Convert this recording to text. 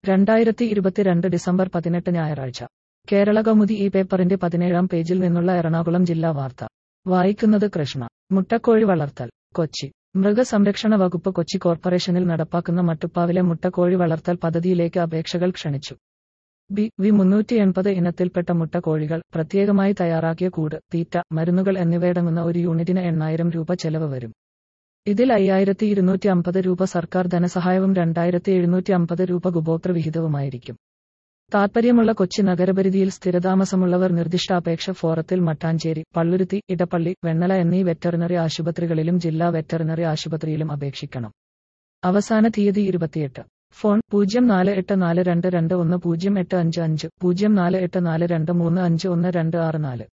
രണ്ടായിരത്തി ഇരുപത്തിരണ്ട് ഡിസംബർ പതിനെട്ട് ഞായറാഴ്ച കേരള കൗമുദി ഈ പേപ്പറിന്റെ പതിനേഴാം പേജിൽ നിന്നുള്ള എറണാകുളം ജില്ലാ വാർത്ത വായിക്കുന്നത് കൃഷ്ണ മുട്ടക്കോഴി വളർത്തൽ കൊച്ചി മൃഗസംരക്ഷണ വകുപ്പ് കൊച്ചി കോർപ്പറേഷനിൽ നടപ്പാക്കുന്ന മട്ടുപ്പാവിലെ മുട്ടക്കോഴി വളർത്തൽ പദ്ധതിയിലേക്ക് അപേക്ഷകൾ ക്ഷണിച്ചു ബി വി മുന്നൂറ്റി എൺപത് ഇനത്തിൽപ്പെട്ട മുട്ടക്കോഴികൾ പ്രത്യേകമായി തയ്യാറാക്കിയ കൂട് തീറ്റ മരുന്നുകൾ എന്നിവയടങ്ങുന്ന ഒരു യൂണിറ്റിന് എണ്ണായിരം രൂപ ചെലവ് വരും ഇതിൽ അയ്യായിരത്തി ഇരുന്നൂറ്റി അമ്പത് രൂപ സർക്കാർ ധനസഹായവും രണ്ടായിരത്തി എഴുന്നൂറ്റി അമ്പത് രൂപ ഉപഭോക്തൃ വിഹിതവുമായിരിക്കും താൽപ്പര്യമുള്ള കൊച്ചി നഗരപരിധിയിൽ സ്ഥിരതാമസമുള്ളവർ നിർദ്ദിഷ്ട അപേക്ഷ ഫോറത്തിൽ മട്ടാഞ്ചേരി പള്ളുരുത്തി ഇടപ്പള്ളി വെണ്ണല എന്നീ വെറ്ററിനറി ആശുപത്രികളിലും ജില്ലാ വെറ്ററിനറി ആശുപത്രിയിലും അപേക്ഷിക്കണം അവസാന തീയതി ഇരുപത്തിയെട്ട് ഫോൺ പൂജ്യം നാല് എട്ട് നാല് രണ്ട് രണ്ട് ഒന്ന് പൂജ്യം എട്ട് അഞ്ച് അഞ്ച് പൂജ്യം നാല് എട്ട് നാല് രണ്ട് മൂന്ന് അഞ്ച് ഒന്ന് രണ്ട് ആറ് നാല്